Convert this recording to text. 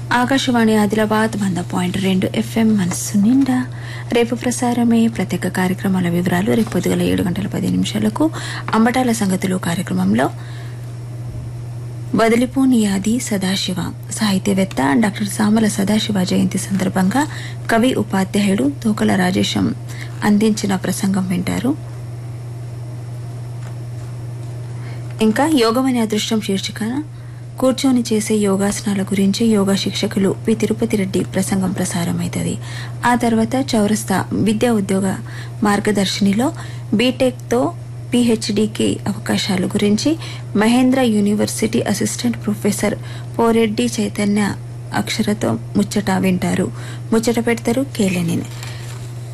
ఆకాశవాణి ఆదిలాబాద్ వంద పాయింట్ రెండు ఎఫ్ఎం మనస్సు నిండా రేపు ప్రసారమే ప్రత్యేక కార్యక్రమాల వివరాలు రేపు పొద్దుగల ఏడు గంటల పది నిమిషాలకు అంబటాల సంగతులు కార్యక్రమంలో వదిలిపోని యాది సదాశివ సాహిత్యవేత్త డాక్టర్ సామల సదాశివ జయంతి సందర్భంగా కవి ఉపాధ్యాయుడు తోకల రాజేశం అందించిన ప్రసంగం వింటారు ఇంకా యోగమనే అదృష్టం శీర్షిక కూర్చొని చేసే యోగాసనాల గురించి యోగా శిక్షకులు పి తిరుపతి రెడ్డి ప్రసంగం ప్రసారమవుతుంది ఆ తర్వాత చౌరస్తా విద్యా ఉద్యోగ మార్గదర్శినిలో బీటెక్తో పిహెచ్డికి అవకాశాల గురించి Mahendra university assistant professor Poreddy Chaitanya అక్షరతో ముచ్చట వింటారు ముచ్చట పెడతారు కేలెనిన్